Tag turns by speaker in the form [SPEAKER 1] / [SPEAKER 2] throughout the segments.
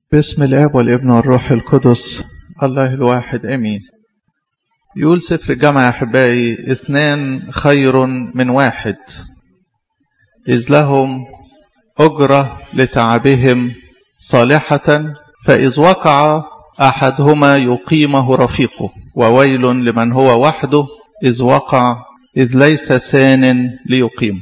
[SPEAKER 1] باسم الاب والابن والروح القدس الله الواحد امين يقول سفر الجامعة يا احبائي اثنان خير من واحد اذ لهم اجرة لتعبهم صالحة فاذ وقع احدهما يقيمه رفيقه وويل لمن هو وحده اذ وقع اذ ليس سان ليقيمه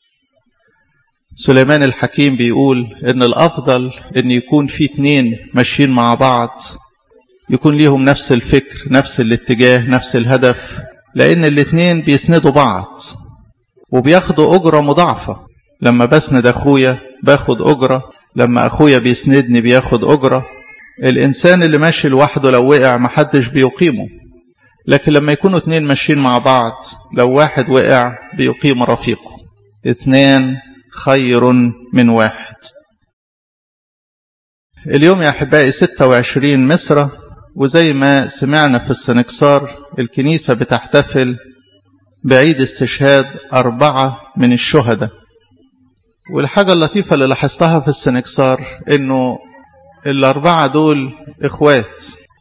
[SPEAKER 1] سليمان الحكيم بيقول ان الافضل ان يكون في اتنين ماشيين مع بعض يكون ليهم نفس الفكر نفس الاتجاه نفس الهدف لان الاتنين بيسندوا بعض وبياخدوا اجرة مضاعفة لما بسند اخويا باخد اجرة لما اخويا بيسندني بياخد اجرة الانسان اللي ماشي لوحده لو وقع محدش بيقيمه لكن لما يكونوا اتنين ماشيين مع بعض لو واحد وقع بيقيم رفيقه اثنان خير من واحد اليوم يا أحبائي 26 مصر وزي ما سمعنا في السنكسار الكنيسة بتحتفل بعيد استشهاد أربعة من الشهداء والحاجة اللطيفة اللي لاحظتها في السنكسار إنه الأربعة دول إخوات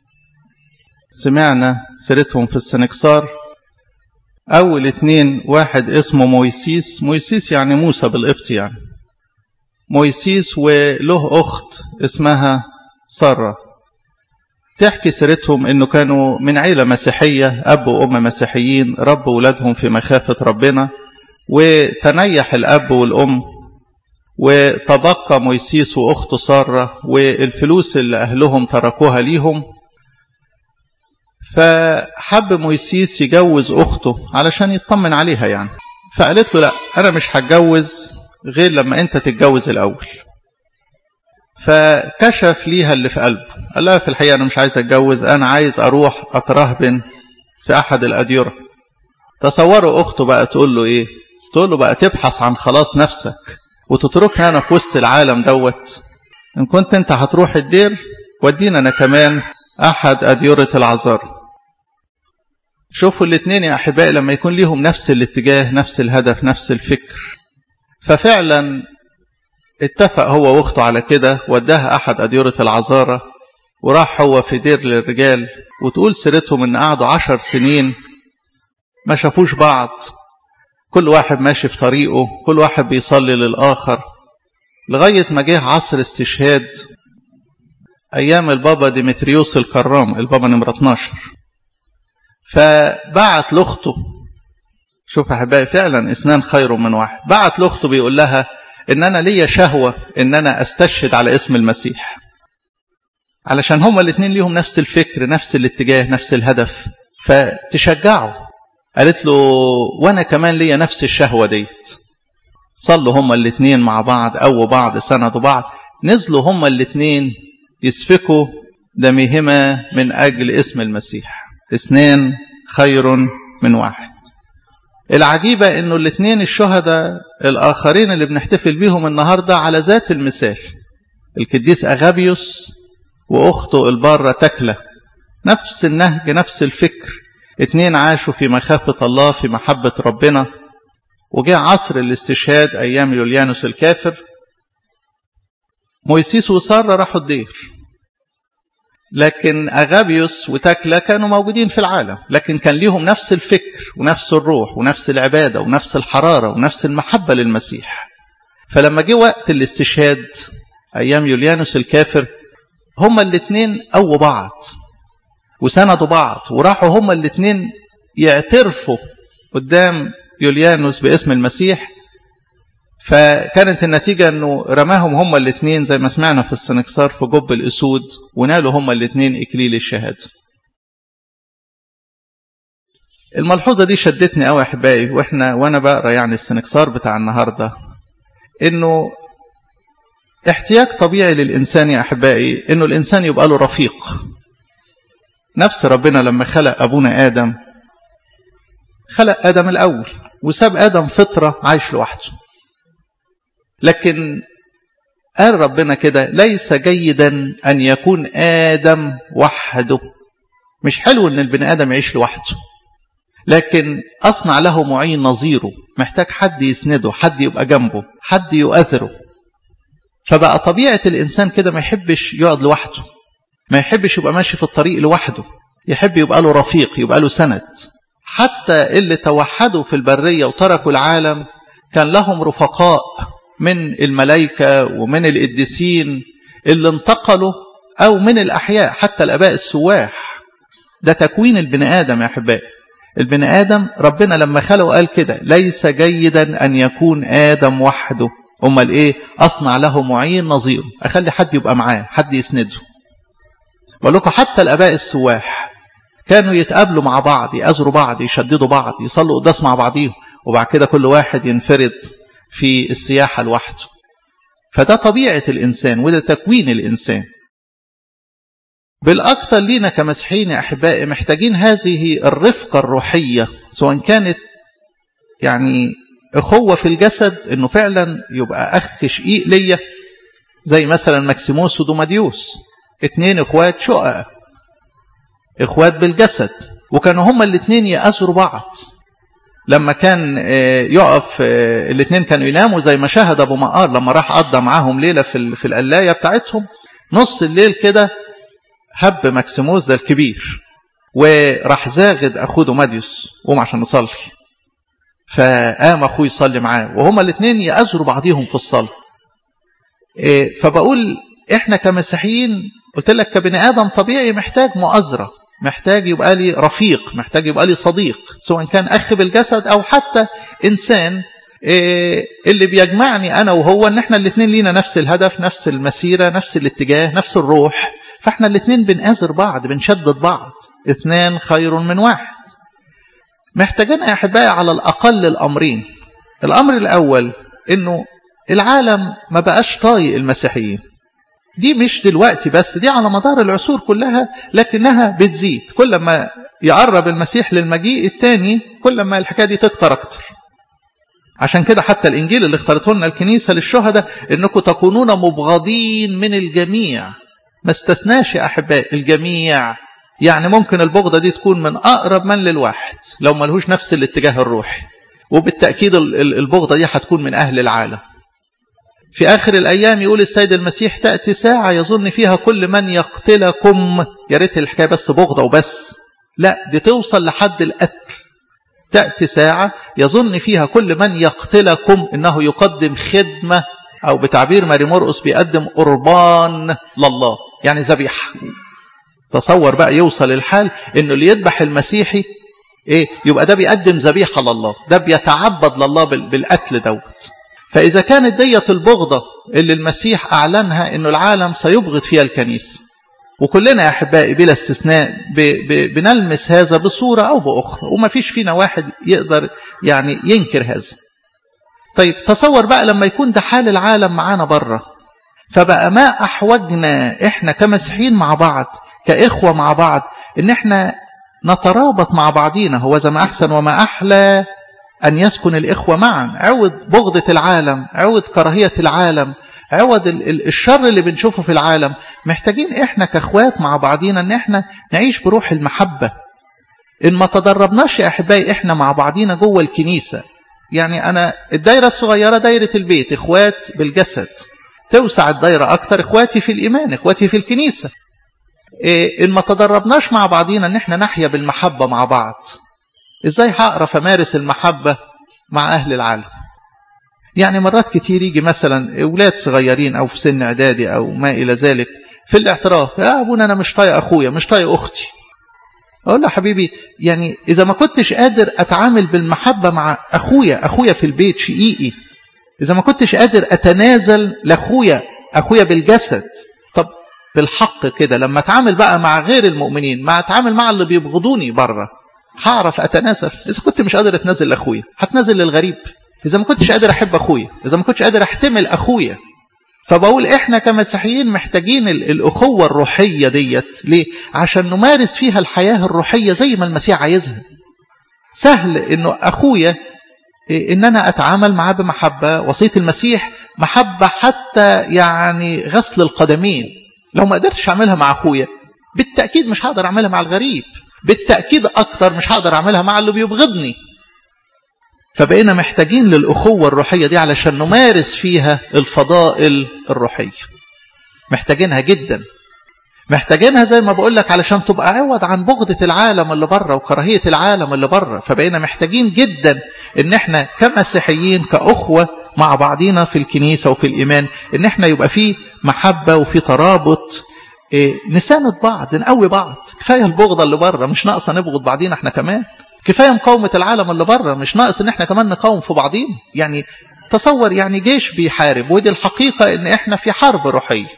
[SPEAKER 1] سمعنا سيرتهم في السنكسار أول اتنين واحد اسمه مويسيس مويسيس يعني موسى بالقبط يعني مويسيس وله أخت اسمها سارة تحكي سيرتهم انه كانوا من عيلة مسيحية أب وأم مسيحيين ربوا ولادهم في مخافة ربنا وتنيح الأب والأم وتبقى مويسيس وأخته سارة والفلوس اللي أهلهم تركوها ليهم فحب مويسيس يجوز أخته علشان يطمن عليها يعني فقالت له لا أنا مش هتجوز غير لما أنت تتجوز الأول فكشف ليها اللي في قلبه قال لها في الحقيقة أنا مش عايز أتجوز أنا عايز أروح أترهبن في أحد الأديرة تصوروا أخته بقى تقول له إيه تقول له بقى تبحث عن خلاص نفسك وتتركني أنا في وسط العالم دوت إن كنت أنت هتروح الدير ودينا أنا كمان أحد أديرة العذار شوفوا الاثنين يا أحبائي لما يكون ليهم نفس الاتجاه نفس الهدف نفس الفكر ففعلا اتفق هو واخته على كده وداها أحد أديرة العذارة وراح هو في دير للرجال وتقول سيرتهم إن قعدوا عشر سنين ما شافوش بعض كل واحد ماشي في طريقه كل واحد بيصلي للآخر لغاية ما جه عصر استشهاد أيام البابا ديمتريوس الكرام البابا نمرة 12 فبعت لاخته شوف احبائي فعلا اثنان خير من واحد بعت لاخته بيقول لها ان انا ليا شهوه ان انا استشهد على اسم المسيح علشان هما الاثنين ليهم نفس الفكر نفس الاتجاه نفس الهدف فتشجعوا قالت له وانا كمان ليا نفس الشهوه ديت صلوا هما الاثنين مع بعض او بعض سندوا بعض نزلوا هما الاثنين يسفكوا دمهما من اجل اسم المسيح اثنان خير من واحد العجيبة انه الاثنين الشهداء الاخرين اللي بنحتفل بيهم النهاردة على ذات المثال القديس اغابيوس واخته البارة تكلة نفس النهج نفس الفكر اتنين عاشوا في مخافة الله في محبة ربنا وجاء عصر الاستشهاد ايام يوليانوس الكافر مويسيس وسارة راحوا الدير لكن أغابيوس وتكلا كانوا موجودين في العالم لكن كان ليهم نفس الفكر ونفس الروح ونفس العبادة ونفس الحرارة ونفس المحبة للمسيح فلما جه وقت الاستشهاد أيام يوليانوس الكافر هما الاثنين قووا بعض وسندوا بعض وراحوا هما الاثنين يعترفوا قدام يوليانوس باسم المسيح فكانت النتيجة أنه رماهم هما الاثنين زي ما سمعنا في السنكسار في جب الأسود ونالوا هما الاثنين إكليل الشهادة الملحوظة دي شدتني قوي يا أحبائي وإحنا وأنا بقرا يعني السنكسار بتاع النهاردة إنه احتياج طبيعي للإنسان يا أحبائي إنه الإنسان يبقى له رفيق نفس ربنا لما خلق أبونا آدم خلق آدم الأول وساب آدم فطرة عايش لوحده لكن قال ربنا كده ليس جيدا أن يكون آدم وحده مش حلو أن البني آدم يعيش لوحده لكن أصنع له معين نظيره محتاج حد يسنده حد يبقى جنبه حد يؤثره فبقى طبيعة الإنسان كده ما يحبش يقعد لوحده ما يحبش يبقى ماشي في الطريق لوحده يحب يبقى له رفيق يبقى له سند حتى اللي توحدوا في البرية وتركوا العالم كان لهم رفقاء من الملائكة ومن القديسين اللي انتقلوا أو من الأحياء حتى الأباء السواح ده تكوين البني آدم يا أحبائي البني آدم ربنا لما خلقه قال كده ليس جيدا أن يكون آدم وحده أمال إيه أصنع له معين نظير أخلي حد يبقى معاه حد يسنده بقول لكم حتى الآباء السواح كانوا يتقابلوا مع بعض يأزروا بعض يشددوا بعض يصلوا قداس مع بعضيهم وبعد كده كل واحد ينفرد في السياحة لوحده فده طبيعة الإنسان وده تكوين الإنسان بالأكثر لينا كمسيحيين يا أحبائي محتاجين هذه الرفقة الروحية سواء كانت يعني أخوة في الجسد إنه فعلا يبقى أخ شقيق ليا زي مثلا ماكسيموس ودوماديوس اتنين اخوات شقق اخوات بالجسد وكانوا هما الاثنين يأسروا بعض لما كان يقف الاثنين كانوا يناموا زي ما شاهد ابو مقار لما راح قضى معاهم ليله في في القلايه بتاعتهم نص الليل كده هب ماكسيموس ده الكبير وراح زاغد اخوه دوماديوس قوم عشان نصلي فقام اخوه يصلي معاه وهما الاثنين يأزروا بعضيهم في الصلاه فبقول احنا كمسيحيين قلت لك كبني ادم طبيعي محتاج مؤازره محتاج يبقى لي رفيق محتاج يبقى لي صديق سواء كان اخ بالجسد او حتى انسان اللي بيجمعني انا وهو ان احنا الاثنين لينا نفس الهدف نفس المسيره نفس الاتجاه نفس الروح فاحنا الاثنين بنآزر بعض بنشدد بعض اثنان خير من واحد محتاجين يا احبائي على الاقل الامرين الامر الاول انه العالم ما بقاش طايق المسيحيين دي مش دلوقتي بس دي على مدار العصور كلها لكنها بتزيد كل ما يقرب المسيح للمجيء الثاني كل ما الحكايه دي تكتر اكتر عشان كده حتى الانجيل اللي اختارته لنا الكنيسه للشهداء انكم تكونون مبغضين من الجميع ما استثناش يا احبائي الجميع يعني ممكن البغضه دي تكون من اقرب من للواحد لو ملهوش نفس الاتجاه الروحي وبالتاكيد البغضه دي هتكون من اهل العالم في آخر الأيام يقول السيد المسيح تأتي ساعة يظن فيها كل من يقتلكم يا ريت الحكاية بس بغضة وبس لا دي توصل لحد القتل تأتي ساعة يظن فيها كل من يقتلكم إنه يقدم خدمة أو بتعبير ماري مرقس بيقدم قربان لله يعني ذبيحة تصور بقى يوصل الحال إنه اللي يذبح المسيحي إيه يبقى ده بيقدم ذبيحة لله ده بيتعبد لله بالقتل دوت فإذا كانت ديت البغضة اللي المسيح أعلنها أنه العالم سيبغض فيها الكنيسة وكلنا يا أحبائي بلا استثناء ب ب بنلمس هذا بصورة أو بأخرى وما فيش فينا واحد يقدر يعني ينكر هذا طيب تصور بقى لما يكون ده حال العالم معانا بره فبقى ما أحوجنا إحنا كمسيحيين مع بعض كإخوة مع بعض إن إحنا نترابط مع بعضينا هو زي ما أحسن وما أحلى أن يسكن الإخوة معا عوض بغضة العالم عوض كراهية العالم عوض الشر اللي بنشوفه في العالم محتاجين إحنا كأخوات مع بعضينا أن إحنا نعيش بروح المحبة إن ما تدربناش يا أحبائي إحنا مع بعضينا جوه الكنيسة يعني أنا الدايرة الصغيرة دايرة البيت إخوات بالجسد توسع الدايرة أكتر إخواتي في الإيمان إخواتي في الكنيسة إن ما تدربناش مع بعضينا أن إحنا نحيا بالمحبة مع بعض ازاي هعرف امارس المحبه مع اهل العالم يعني مرات كتير يجي مثلا اولاد صغيرين او في سن اعدادي او ما الى ذلك في الاعتراف يا ابونا انا مش طايق اخويا مش طايق اختي اقول له حبيبي يعني اذا ما كنتش قادر اتعامل بالمحبه مع اخويا اخويا في البيت شقيقي اذا ما كنتش قادر اتنازل لاخويا اخويا بالجسد طب بالحق كده لما اتعامل بقى مع غير المؤمنين ما اتعامل مع اللي بيبغضوني بره هعرف اتنازل اذا كنت مش قادر اتنازل لاخويا هتنازل للغريب اذا ما كنتش قادر احب اخويا اذا ما كنتش قادر احتمل اخويا فبقول احنا كمسيحيين محتاجين الاخوه الروحيه ديت ليه عشان نمارس فيها الحياه الروحيه زي ما المسيح عايزها سهل انه اخويا ان انا اتعامل معاه بمحبه وصيه المسيح محبه حتى يعني غسل القدمين لو ما قدرتش اعملها مع اخويا بالتاكيد مش هقدر اعملها مع الغريب بالتأكيد أكتر مش هقدر أعملها مع اللي بيبغضني فبقينا محتاجين للأخوة الروحية دي علشان نمارس فيها الفضائل الروحية محتاجينها جدا محتاجينها زي ما بقول لك علشان تبقى عوض عن بغضة العالم اللي بره وكراهية العالم اللي بره فبقينا محتاجين جدا ان احنا كمسيحيين كأخوة مع بعضينا في الكنيسة وفي الإيمان ان احنا يبقى في محبة وفي ترابط إيه نساند بعض نقوي بعض كفاية البغضة اللي بره مش ناقصة نبغض بعضينا احنا كمان كفاية مقاومة العالم اللي بره مش ناقص ان احنا كمان نقاوم في بعضين يعني تصور يعني جيش بيحارب ودي الحقيقة ان احنا في حرب روحية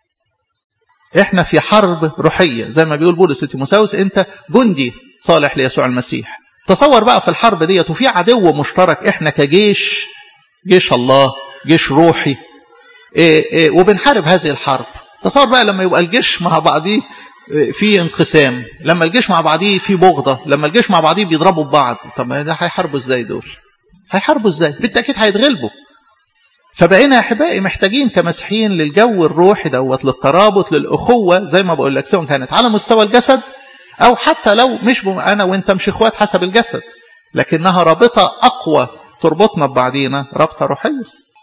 [SPEAKER 1] احنا في حرب روحية زي ما بيقول بولس تيموساوس انت جندي صالح ليسوع المسيح تصور بقى في الحرب ديت وفي عدو مشترك احنا كجيش جيش الله جيش روحي إيه إيه وبنحارب هذه الحرب تصور بقى لما يبقى الجيش مع بعضيه في انقسام لما الجيش مع بعضيه في بغضة لما الجيش مع بعضيه بيضربوا ببعض طب ده هيحاربوا ازاي دول هيحاربوا ازاي بالتأكيد هيتغلبوا فبقينا يا احبائي محتاجين كمسيحيين للجو الروحي دوت للترابط للاخوه زي ما بقول لك سواء كانت على مستوى الجسد او حتى لو مش انا وانت مش اخوات حسب الجسد لكنها رابطه اقوى تربطنا ببعضينا رابطه روحيه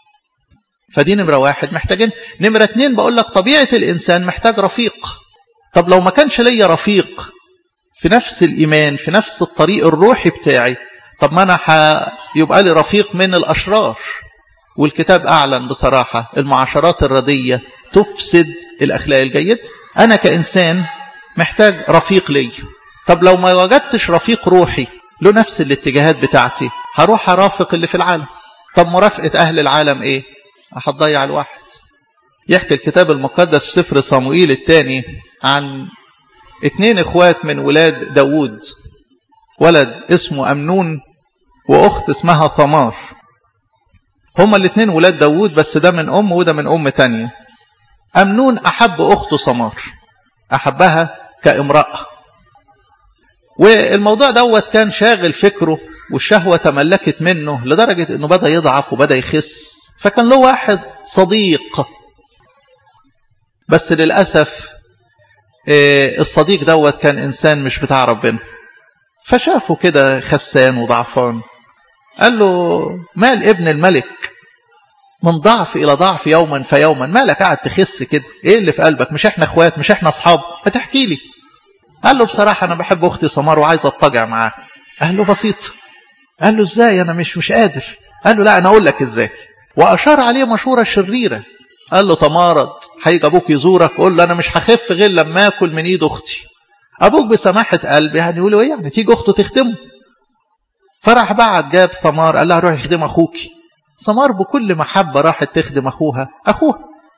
[SPEAKER 1] فدي نمره واحد محتاجين نمره اتنين بقول لك طبيعه الانسان محتاج رفيق طب لو ما كانش ليا رفيق في نفس الايمان في نفس الطريق الروحي بتاعي طب ما انا يبقى لي رفيق من الاشرار والكتاب أعلن بصراحة المعاشرات الردية تفسد الأخلاق الجيدة أنا كإنسان محتاج رفيق لي طب لو ما وجدتش رفيق روحي له نفس الاتجاهات بتاعتي هروح أرافق اللي في العالم طب مرافقة أهل العالم إيه هتضيع الواحد يحكي الكتاب المقدس في سفر صموئيل الثاني عن اتنين اخوات من ولاد داوود ولد اسمه أمنون وأخت اسمها ثمار هما الاثنين ولاد داوود بس ده من أم وده من أم تانية أمنون أحب أخته سمار أحبها كامرأة والموضوع دوت كان شاغل فكره والشهوة تملكت منه لدرجة أنه بدأ يضعف وبدأ يخس فكان له واحد صديق بس للأسف الصديق دوت كان إنسان مش بتاع ربنا فشافه كده خسان وضعفان قال له مال ابن الملك من ضعف إلى ضعف يوما فيوما مالك قاعد تخس كده إيه اللي في قلبك مش إحنا أخوات مش إحنا أصحاب ما تحكي لي قال له بصراحة أنا بحب أختي سمار وعايز أتطجع معاها قال له بسيط قال له إزاي أنا مش مش قادر قال له لا أنا أقول لك إزاي وأشار عليه مشورة شريرة قال له تمارض هيجي أبوك يزورك قول له أنا مش هخف غير لما آكل من إيد أختي أبوك بسماحة قلبي يعني يقول له إيه يعني تيجي أخته تخدمه فراح بعد جاب ثمار قال لها روحي خدم أخوكي ثمار بكل محبة راحت تخدم أخوها أخوها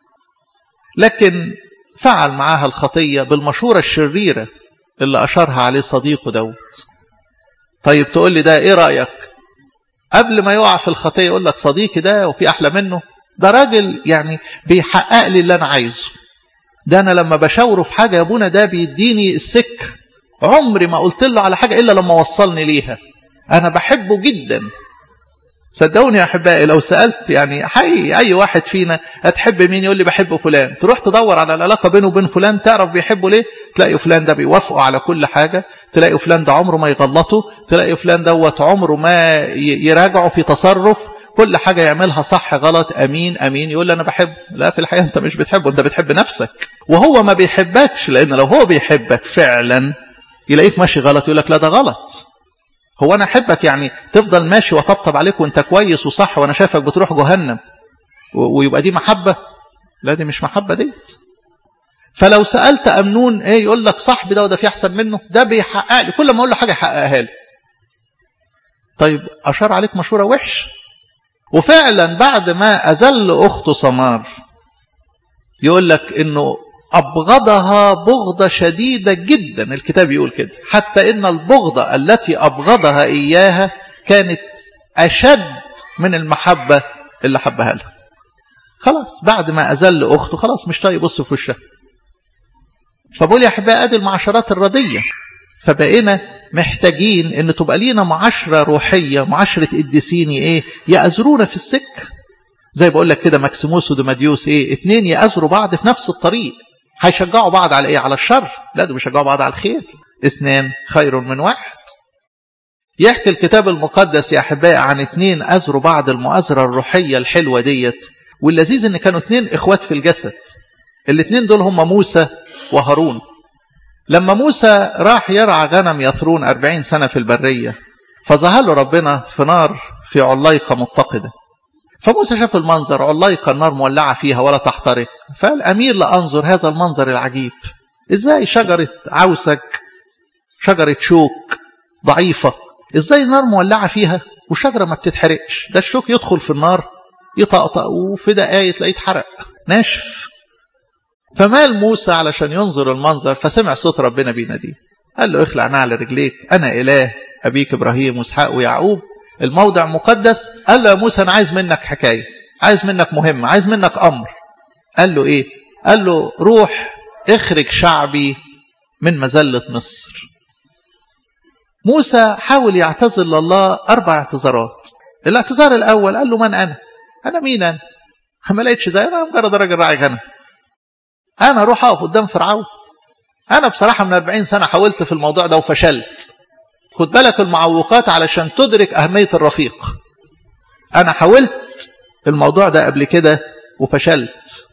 [SPEAKER 1] لكن فعل معاها الخطية بالمشورة الشريرة اللي أشارها عليه صديقه دوت طيب تقول لي ده إيه رأيك قبل ما يقع في الخطية يقول لك صديقي ده وفي أحلى منه ده راجل يعني بيحقق لي اللي أنا عايزه ده أنا لما بشاوره في حاجة يا أبونا ده بيديني السك عمري ما قلت له على حاجة إلا لما وصلني ليها أنا بحبه جدا صدقوني يا أحبائي لو سألت يعني حقيقي أي واحد فينا هتحب مين يقول لي بحب فلان تروح تدور على العلاقة بينه وبين فلان تعرف بيحبه ليه تلاقي فلان ده بيوافقه على كل حاجة تلاقي فلان ده عمره ما يغلطه تلاقي فلان دوت عمره ما يراجعه في تصرف كل حاجة يعملها صح غلط أمين أمين يقول لي أنا بحب لا في الحقيقة أنت مش بتحبه أنت بتحب نفسك وهو ما بيحبكش لأن لو هو بيحبك فعلا يلاقيك ماشي غلط يقول لك لا ده غلط هو أنا أحبك يعني تفضل ماشي وطبطب عليك وأنت كويس وصح وأنا شايفك بتروح جهنم ويبقى دي محبة لا دي مش محبة ديت فلو سألت أمنون إيه يقول لك صاحبي ده وده في أحسن منه ده بيحقق لي كل ما أقول له حاجة يحققها لي طيب أشار عليك مشورة وحش وفعلا بعد ما أزل أخته سمار يقول لك إنه أبغضها بغضة شديدة جدا الكتاب يقول كده حتى إن البغضة التي أبغضها إياها كانت أشد من المحبة اللي حبها لها خلاص بعد ما أزل أخته خلاص مش طايق يبص في وشها فبقول يا أحبائي أدي المعاشرات الردية فبقينا محتاجين ان تبقى لينا معاشرة روحية معاشرة قديسيني ايه يأزرونا في السك زي بقول لك كده مكسيموس ودماديوس ايه اتنين يأزروا بعض في نفس الطريق هيشجعوا بعض على ايه على الشر لا دول بيشجعوا بعض على الخير اثنان خير من واحد يحكي الكتاب المقدس يا أحبائي عن اتنين أزروا بعض المؤازرة الروحية الحلوة ديت واللذيذ ان كانوا اتنين اخوات في الجسد الاتنين دول هم موسى وهارون لما موسى راح يرعى غنم يثرون أربعين سنة في البرية فظهر له ربنا في نار في علايقة متقدة فموسى شاف المنظر علايقة النار مولعة فيها ولا تحترق فقال أمير لأنظر هذا المنظر العجيب إزاي شجرة عوسك شجرة شوك ضعيفة إزاي النار مولعة فيها والشجرة ما بتتحرقش ده الشوك يدخل في النار يطقطق وفي دقايق تلاقيه اتحرق ناشف فمال موسى علشان ينظر المنظر فسمع صوت ربنا بيناديه قال له اخلع نعل رجليك انا اله ابيك ابراهيم واسحاق ويعقوب الموضع مقدس قال له يا موسى انا عايز منك حكايه عايز منك مهمه عايز منك امر قال له ايه قال له روح اخرج شعبي من مذله مصر موسى حاول يعتذر لله اربع اعتذارات الاعتذار الاول قال له من انا انا مين انا ما لقيتش زي انا مجرد راجل راعي غنم انا اروح اقف قدام فرعون انا بصراحه من 40 سنه حاولت في الموضوع ده وفشلت خد بالك المعوقات علشان تدرك اهميه الرفيق انا حاولت الموضوع ده قبل كده وفشلت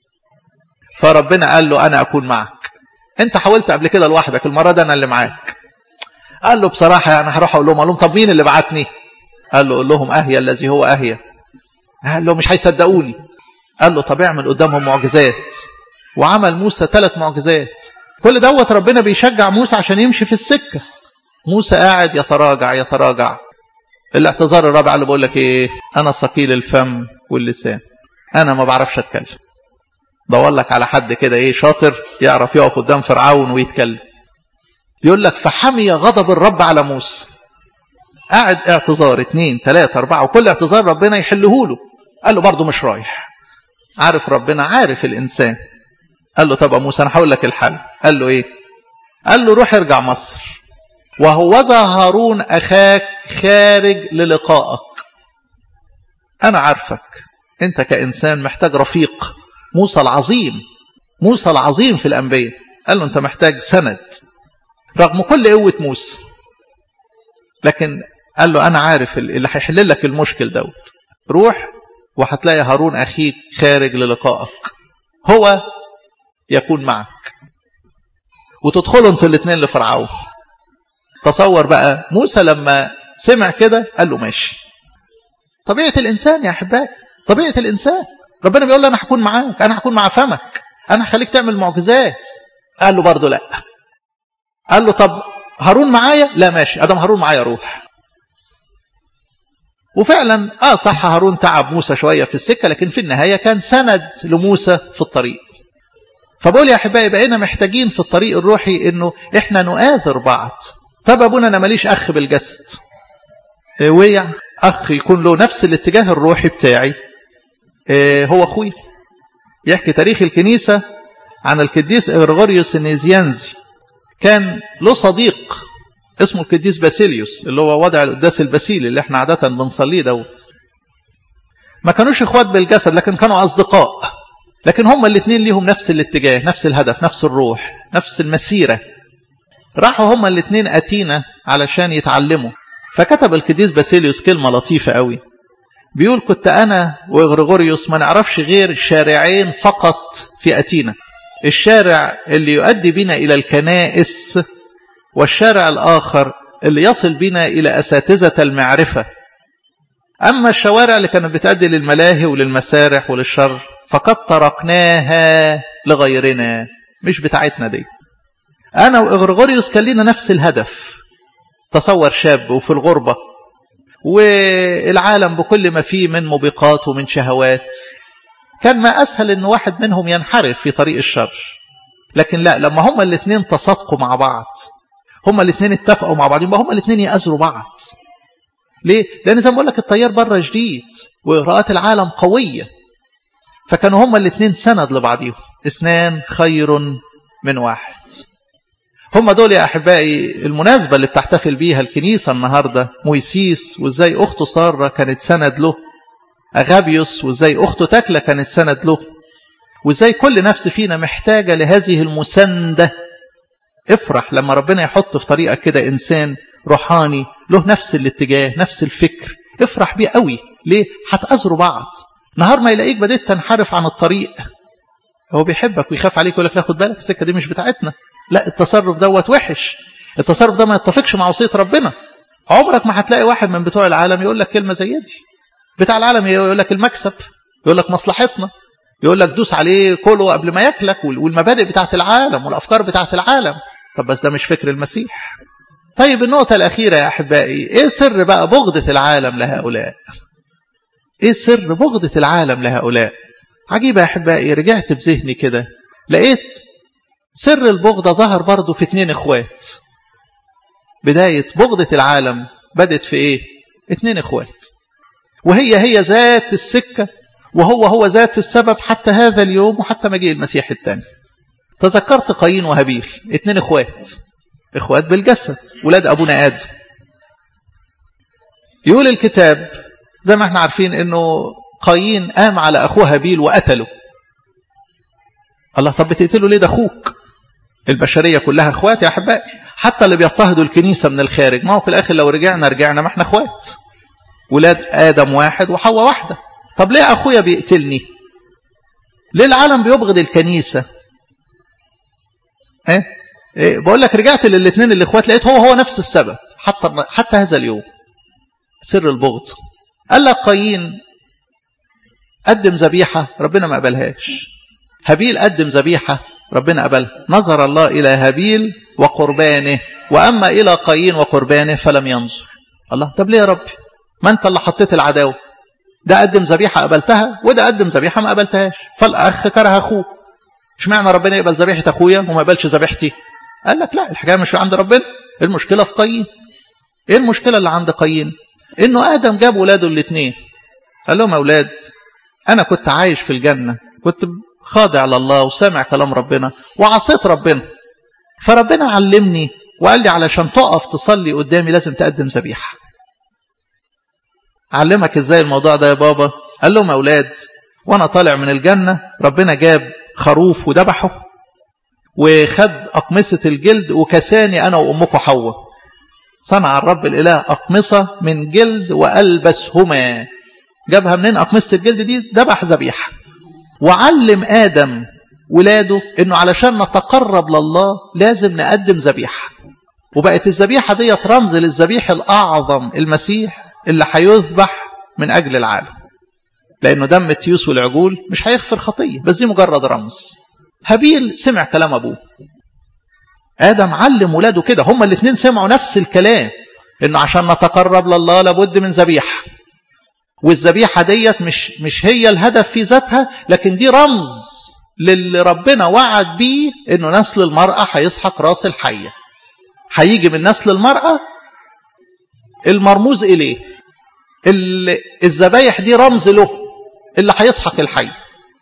[SPEAKER 1] فربنا قال له انا اكون معك انت حاولت قبل كده لوحدك المره دي انا اللي معاك قال له بصراحه يعني هروح اقول لهم اقول لهم طب مين اللي بعتني قال له قول لهم اهيا الذي هو اهيا قال له مش هيصدقوني قال له طب اعمل قدامهم معجزات وعمل موسى ثلاث معجزات كل دوت ربنا بيشجع موسى عشان يمشي في السكة موسى قاعد يتراجع يتراجع الاعتذار الرابع اللي بقول لك ايه انا ثقيل الفم واللسان انا ما بعرفش اتكلم دور لك على حد كده ايه شاطر يعرف يقف قدام فرعون ويتكلم يقول لك فحمي غضب الرب على موسى قاعد اعتذار اتنين تلاتة اربعة وكل اعتذار ربنا يحله له قال له برضه مش رايح عارف ربنا عارف الانسان قال له طب يا موسى انا هقول لك الحل قال له ايه قال له روح ارجع مصر وهوذا هارون اخاك خارج للقائك انا عارفك انت كانسان محتاج رفيق موسى العظيم موسى العظيم في الانبياء قال له انت محتاج سند رغم كل قوه موسى لكن قال له انا عارف اللي هيحل لك المشكل دوت روح وهتلاقي هارون اخيك خارج للقائك هو يكون معك وتدخلوا انتوا الاثنين لفرعون تصور بقى موسى لما سمع كده قال له ماشي طبيعة الإنسان يا أحبائي طبيعة الإنسان ربنا بيقول له أنا هكون معاك أنا هكون مع فمك أنا هخليك تعمل معجزات قال له برضه لا قال له طب هارون معايا لا ماشي ادم هارون معايا روح وفعلا اه صح هارون تعب موسى شويه في السكه لكن في النهايه كان سند لموسى في الطريق فبقول يا احبائي بقينا محتاجين في الطريق الروحي انه احنا نؤاثر بعض طب ابونا انا ماليش اخ بالجسد إيه ويا اخ يكون له نفس الاتجاه الروحي بتاعي إيه هو اخويا يحكي تاريخ الكنيسه عن القديس غرغوريوس النيزيانزي كان له صديق اسمه القديس باسيليوس اللي هو وضع القداس الباسيلي اللي احنا عادة بنصليه دوت ما كانوش اخوات بالجسد لكن كانوا اصدقاء لكن هما الاثنين ليهم نفس الاتجاه نفس الهدف نفس الروح نفس المسيرة راحوا هما الاثنين اتينا علشان يتعلموا فكتب القديس باسيليوس كلمة لطيفة قوي بيقول كنت انا وغريغوريوس ما نعرفش غير شارعين فقط في اتينا الشارع اللي يؤدي بنا إلى الكنائس والشارع الآخر اللي يصل بنا إلى أساتذة المعرفة أما الشوارع اللي كانت بتؤدي للملاهي وللمسارح وللشر فقد تركناها لغيرنا مش بتاعتنا دي أنا وإغرغوريوس كان لنا نفس الهدف تصور شاب وفي الغربة والعالم بكل ما فيه من موبقات ومن شهوات كان ما أسهل أن واحد منهم ينحرف في طريق الشر لكن لا لما هما الاثنين تصادقوا مع بعض هما الاثنين اتفقوا مع بعض يبقى هما الاثنين يأذروا بعض ليه؟ لأن زي ما بقول لك التيار بره جديد وإغراءات العالم قوية فكانوا هما الاثنين سند لبعضهم اثنان خير من واحد هما دول يا أحبائي المناسبة اللي بتحتفل بيها الكنيسة النهاردة مويسيس وازاي أخته سارة كانت سند له أغابيوس وازاي أخته تكلة كانت سند له وازاي كل نفس فينا محتاجة لهذه المساندة افرح لما ربنا يحط في طريقك كده إنسان روحاني له نفس الاتجاه نفس الفكر افرح بيه قوي ليه هتأذروا بعض نهار ما يلاقيك بديت تنحرف عن الطريق هو بيحبك ويخاف عليك ويقول لك لا خد بالك السكه دي مش بتاعتنا لا التصرف دوت وحش التصرف ده ما يتفقش مع وصيه ربنا عمرك ما هتلاقي واحد من بتوع العالم يقول لك كلمه زي دي بتاع العالم يقول لك المكسب يقول لك مصلحتنا يقول لك دوس عليه كله قبل ما ياكلك والمبادئ بتاعت العالم والافكار بتاعت العالم طب بس ده مش فكر المسيح طيب النقطه الاخيره يا احبائي ايه سر بقى بغضه العالم لهؤلاء ايه سر بغضه العالم لهؤلاء عجيبه يا احبائي رجعت بذهني كده لقيت سر البغضه ظهر برضه في اتنين اخوات بدايه بغضه العالم بدت في ايه اتنين اخوات وهي هي ذات السكه وهو هو ذات السبب حتى هذا اليوم وحتى مجيء المسيح الثاني تذكرت قايين وهابيل اتنين اخوات اخوات بالجسد ولاد ابونا ادم يقول الكتاب زي ما احنا عارفين انه قايين قام على اخوه هابيل وقتله الله طب بتقتله ليه ده اخوك البشريه كلها اخوات يا احبائي حتى اللي بيضطهدوا الكنيسه من الخارج ما هو في الاخر لو رجعنا رجعنا ما احنا اخوات ولاد ادم واحد وحواء واحده طب ليه اخويا بيقتلني ليه العالم بيبغض الكنيسه ايه, إيه؟ بقول لك رجعت للاثنين الاخوات لقيت هو هو نفس السبب حتى حتى هذا اليوم سر البغض قال لك قايين قدم ذبيحه ربنا ما قبلهاش هابيل قدم ذبيحه ربنا قبلها نظر الله الى هابيل وقربانه واما الى قايين وقربانه فلم ينظر الله طب ليه يا ربي ما انت اللي حطيت العداوه ده قدم ذبيحه قبلتها وده قدم ذبيحه ما قبلتهاش فالاخ كره اخوه اشمعنى ربنا يقبل ذبيحه اخويا وما يقبلش ذبيحتي قال لك لا الحكايه مش عند ربنا المشكله في قايين ايه المشكله اللي عند قايين انه ادم جاب ولاده الاثنين قال لهم يا اولاد انا كنت عايش في الجنه كنت خاضع لله وسامع كلام ربنا وعصيت ربنا فربنا علمني وقال لي علشان تقف تصلي قدامي لازم تقدم ذبيحه علمك ازاي الموضوع ده يا بابا قال لهم اولاد وانا طالع من الجنه ربنا جاب خروف وذبحه وخد اقمصه الجلد وكساني انا وامكم حواء صنع الرب الاله اقمصه من جلد والبسهما جابها منين اقمصه الجلد دي ذبح ذبيحه وعلم ادم ولاده انه علشان نتقرب لله لازم نقدم ذبيحه وبقت الذبيحه ديت رمز للذبيح الاعظم المسيح اللي هيذبح من أجل العالم لأنه دم التيوس والعجول مش هيغفر خطية بس دي مجرد رمز هابيل سمع كلام أبوه آدم علم ولاده كده هما الاثنين سمعوا نفس الكلام إنه عشان نتقرب لله لابد من ذبيحة والذبيحة ديت مش مش هي الهدف في ذاتها لكن دي رمز للي ربنا وعد بيه إنه نسل المرأة هيسحق راس الحية هيجي من نسل المرأة المرموز إليه الذبايح دي رمز له اللي هيسحق الحي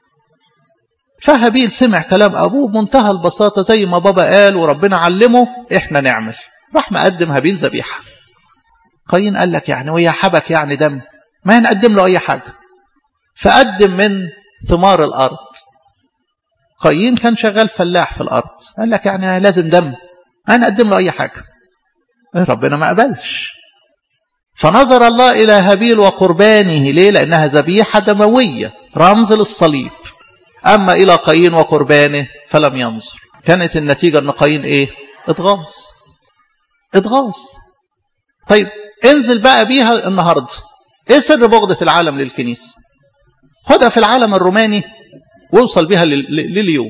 [SPEAKER 1] فهابيل سمع كلام أبوه بمنتهى البساطة زي ما بابا قال وربنا علمه إحنا نعمل راح مقدم هابيل ذبيحة قايين قال لك يعني ويا حبك يعني دم ما هنقدم له أي حاجة فقدم من ثمار الأرض قايين كان شغال فلاح في الأرض قال لك يعني لازم دم ما نقدم له أي حاجة ربنا ما قبلش فنظر الله إلى هابيل وقربانه ليه لأنها ذبيحة دموية رمز للصليب أما إلى قايين وقربانه فلم ينظر كانت النتيجة أن قايين إيه اتغاظ اتغاظ طيب انزل بقى بيها النهاردة إيه سر بغضة العالم للكنيسة خدها في العالم الروماني ووصل بها لليوم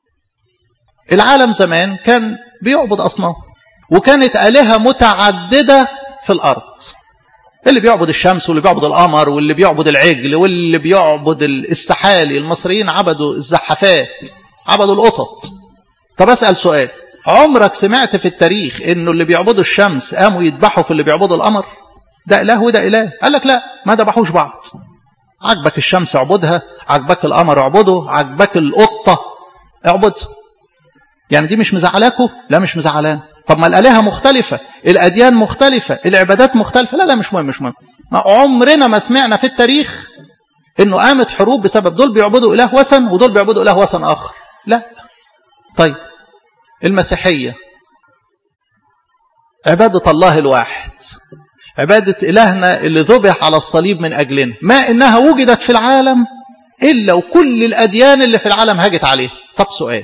[SPEAKER 1] العالم زمان كان بيعبد أصنام وكانت آلهة متعددة في الأرض اللي بيعبد الشمس واللي بيعبد القمر واللي بيعبد العجل واللي بيعبد السحالي المصريين عبدوا الزحافات عبدوا القطط طب أسأل سؤال عمرك سمعت في التاريخ انه اللي بيعبدوا الشمس قاموا يذبحوا في اللي بيعبدوا القمر ده اله وده اله قال لك لا ما ذبحوش بعض عجبك الشمس اعبدها عجبك القمر اعبده عجبك القطه اعبد يعني دي مش مزعلاكوا لا مش مزعلان طب ما الالهه مختلفه الاديان مختلفه العبادات مختلفه لا لا مش مهم مش مهم ما عمرنا ما سمعنا في التاريخ انه قامت حروب بسبب دول بيعبدوا اله وثن ودول بيعبدوا اله وثن اخر لا طيب المسيحيه عبادة الله الواحد عبادة إلهنا اللي ذبح على الصليب من أجلنا ما إنها وجدت في العالم إلا وكل الأديان اللي في العالم هاجت عليه طب سؤال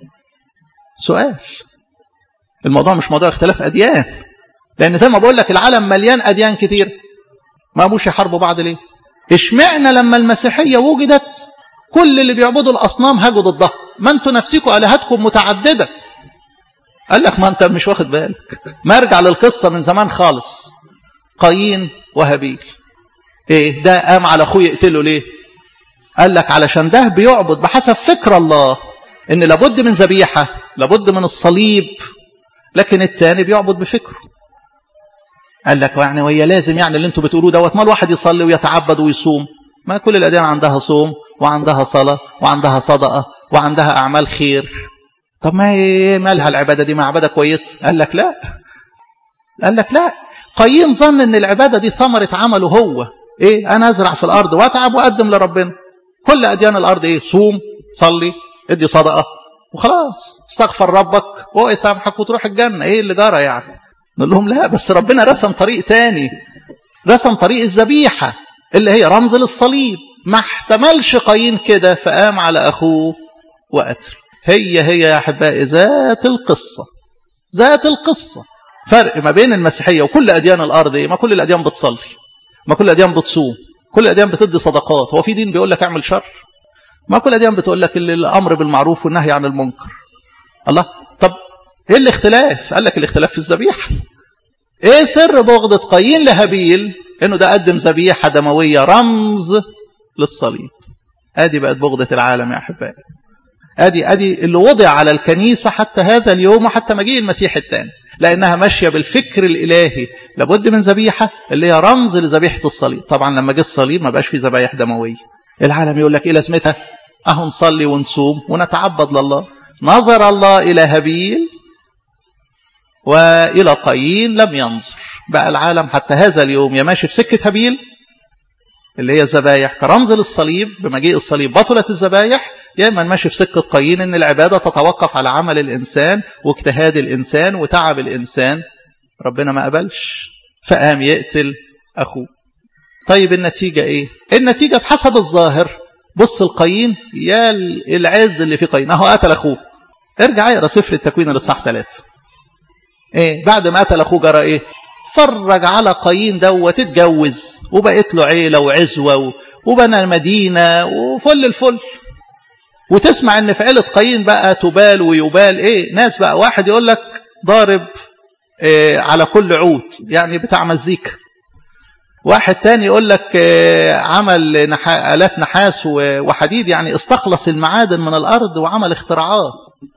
[SPEAKER 1] سؤال الموضوع مش موضوع اختلاف أديان لأن زي ما بقول لك العالم مليان أديان كتير ما مش يحاربوا بعض ليه اشمعنا لما المسيحية وجدت كل اللي بيعبدوا الأصنام هاجوا ضدها ما انتوا نفسكم آلهتكم متعددة قال لك ما انت مش واخد بالك ما ارجع للقصة من زمان خالص قايين وهابيل ايه ده قام على اخوه يقتله ليه قال لك علشان ده بيعبد بحسب فكر الله ان لابد من ذبيحه لابد من الصليب لكن التاني بيعبد بفكره قال لك يعني وهي لازم يعني اللي انتوا بتقولوه دوت ما الواحد يصلي ويتعبد ويصوم ما كل الاديان عندها صوم وعندها صلاه وعندها صدقه وعندها اعمال خير طب ما هي مالها العباده دي ما عباده كويس قال لك لا قال لك لا قايين ظن ان العباده دي ثمره عمله هو ايه انا ازرع في الارض واتعب واقدم لربنا كل اديان الارض ايه صوم صلي ادي صدقه وخلاص استغفر ربك وهو يسامحك وتروح الجنه ايه اللي جرى يعني نقول لهم لا بس ربنا رسم طريق تاني رسم طريق الذبيحه اللي هي رمز للصليب ما احتملش قايين كده فقام على اخوه وقتل هي هي يا احبائي ذات القصه ذات القصه فرق ما بين المسيحيه وكل اديان الارض ايه ما كل الاديان بتصلي ما كل الاديان بتصوم كل الاديان بتدي صدقات هو في دين بيقول لك اعمل شر ما كل الاديان بتقول لك الامر بالمعروف والنهي عن المنكر الله طب ايه الاختلاف قال لك الاختلاف في الذبيحه ايه سر بغضة قايين لهابيل انه ده قدم ذبيحه دمويه رمز للصليب ادي بقت بغضة العالم يا احبائي ادي ادي اللي وضع على الكنيسه حتى هذا اليوم وحتى مجيء المسيح الثاني لانها ماشيه بالفكر الالهي لابد من ذبيحه اللي هي رمز لذبيحه الصليب طبعا لما جه الصليب ما بقاش في ذبايح دمويه العالم يقول لك ايه لازمتها اهو نصلي ونصوم ونتعبد لله نظر الله الى هابيل والى قايين لم ينظر بقى العالم حتى هذا اليوم يا ماشي في سكه هابيل اللي هي ذبايح كرمز للصليب بمجيء الصليب بطلت الذبايح يا اما ماشي في سكه قايين ان العباده تتوقف على عمل الانسان واجتهاد الانسان وتعب الانسان ربنا ما قبلش فقام يقتل اخوه طيب النتيجه ايه النتيجه بحسب الظاهر بص القايين يا العز اللي في قايين اهو قتل اخوه ارجع اقرا سفر التكوين الاصحاح 3 ايه بعد ما قتل اخوه جرى ايه فرج على قايين دوت اتجوز وبقت له عيله وعزوه وبنى مدينه وفل الفل وتسمع ان في عيله قايين بقى تبال ويبال ايه ناس بقى واحد يقول لك ضارب إيه على كل عود يعني بتاع مزيكا واحد تاني يقول لك إيه عمل نحا آلات نحاس وحديد يعني استخلص المعادن من الأرض وعمل اختراعات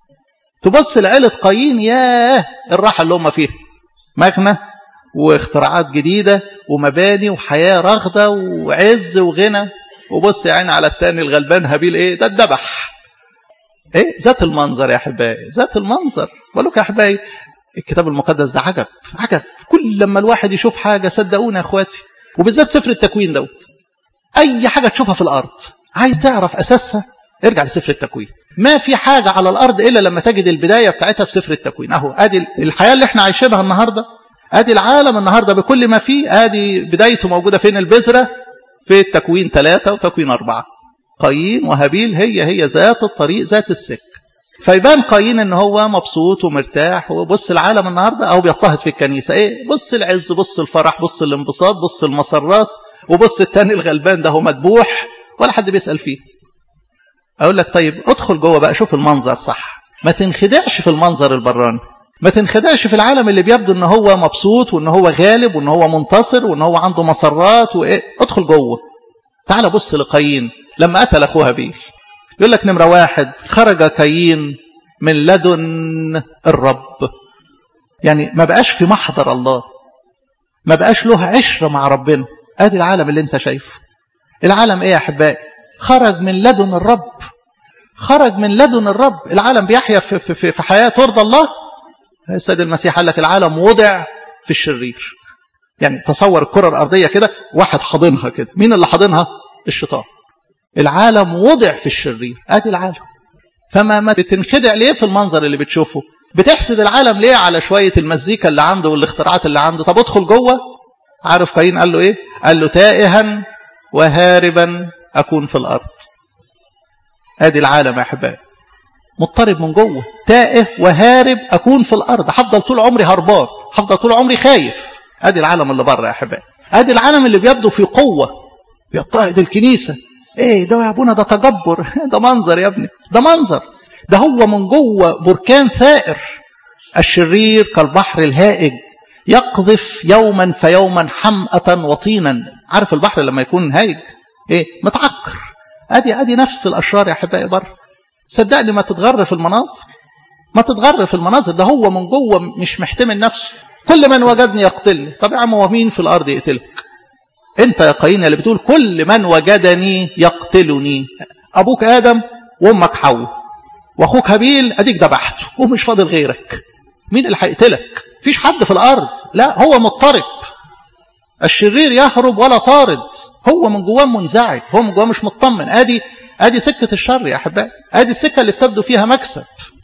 [SPEAKER 1] تبص لعيلة قايين ياه الراحة اللي هم فيها مغنى واختراعات جديدة ومباني وحياة رغدة وعز وغنى وبص يا عيني على التاني الغلبان هابيل ايه ده اتذبح ايه ذات المنظر يا احبائي ذات المنظر بقول لك يا احبائي الكتاب المقدس ده عجب عجب كل لما الواحد يشوف حاجه صدقونا يا اخواتي وبالذات سفر التكوين دوت اي حاجه تشوفها في الارض عايز تعرف اساسها ارجع لسفر التكوين ما في حاجه على الارض الا لما تجد البدايه بتاعتها في سفر التكوين اهو ادي الحياه اللي احنا عايشينها النهارده ادي العالم النهارده بكل ما فيه ادي بدايته موجوده فين البذره في التكوين ثلاثة وتكوين أربعة قايين وهابيل هي هي ذات الطريق ذات السك فيبان قايين ان هو مبسوط ومرتاح وبص العالم النهارده او بيضطهد في الكنيسه ايه بص العز بص الفرح بص الانبساط بص المسرات وبص التاني الغلبان ده هو مذبوح ولا حد بيسال فيه اقول لك طيب ادخل جوه بقى شوف المنظر صح ما تنخدعش في المنظر البراني ما تنخدعش في العالم اللي بيبدو ان هو مبسوط وان هو غالب وان هو منتصر وان هو عنده مسرات وايه ادخل جوه تعال بص لقايين لما قتل اخوه هابيل يقول لك نمره واحد خرج قايين من لدن الرب يعني ما بقاش في محضر الله ما بقاش له عشرة مع ربنا ادي العالم اللي انت شايفه العالم ايه يا احبائي خرج من لدن الرب خرج من لدن الرب العالم بيحيا في, في, في حياة ترضى الله السيد المسيح قال لك العالم وضع في الشرير يعني تصور الكرة الأرضية كده واحد حاضنها كده مين اللي حاضنها الشيطان العالم وضع في الشرير ادي العالم فما ما بتنخدع ليه في المنظر اللي بتشوفه بتحسد العالم ليه على شوية المزيكا اللي عنده والاختراعات اللي عنده طب ادخل جوه عارف قايين قال له ايه قال له تائها وهاربا أكون في الأرض ادي العالم يا احبائي مضطرب من جوه تائه وهارب اكون في الارض هفضل طول عمري هربان هفضل طول عمري خايف ادي العالم اللي بره يا احبائي ادي العالم اللي بيبدو في قوه بيضطهد الكنيسه ايه ده يا ابونا ده تجبر ده منظر يا ابني ده منظر ده هو من جوه بركان ثائر الشرير كالبحر الهائج يقذف يوما فيوما حمأة وطينا عارف البحر لما يكون هايج ايه متعكر ادي ادي نفس الاشرار يا احبائي بره صدقني ما تتغر في المناظر ما تتغر في المناظر ده هو من جوه مش محتمل نفسه كل من وجدني يقتلني طب يا عم هو مين في الارض يقتلك انت يا قايين اللي بتقول كل من وجدني يقتلني ابوك ادم وامك حواء واخوك هابيل اديك ذبحته ومش فاضل غيرك مين اللي هيقتلك مفيش حد في الارض لا هو مضطرب الشرير يهرب ولا طارد هو من جواه منزعج هو من جواه مش مطمن ادي ادي سكه الشر يا احبائي ادي السكه اللي بتبدو فيها مكسب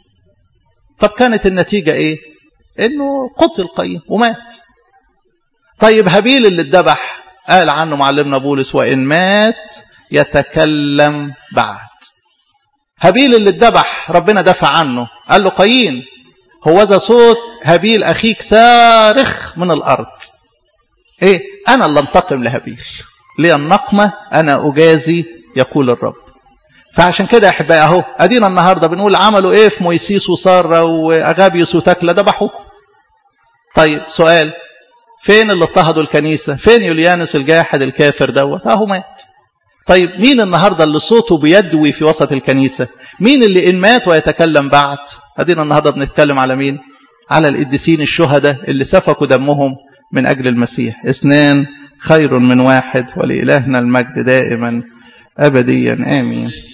[SPEAKER 1] طب كانت النتيجه ايه انه قتل قايين ومات طيب هابيل اللي اتذبح قال عنه معلمنا بولس وان مات يتكلم بعد هابيل اللي اتذبح ربنا دافع عنه قال له قايين هو ذا صوت هابيل اخيك صارخ من الارض ايه انا اللي انتقم لهابيل لي النقمه انا اجازي يقول الرب فعشان كده يا احبائي اهو ادينا النهارده بنقول عملوا ايه في مويسيس وساره واغابيوس وتكله ذبحوا طيب سؤال فين اللي اضطهدوا الكنيسه فين يوليانوس الجاحد الكافر دوت اهو مات طيب مين النهارده اللي صوته بيدوي في وسط الكنيسه مين اللي ان مات ويتكلم بعد ادينا النهارده بنتكلم على مين على القديسين الشهداء اللي سفكوا دمهم من اجل المسيح اثنان خير من واحد ولإلهنا المجد دائما ابديا امين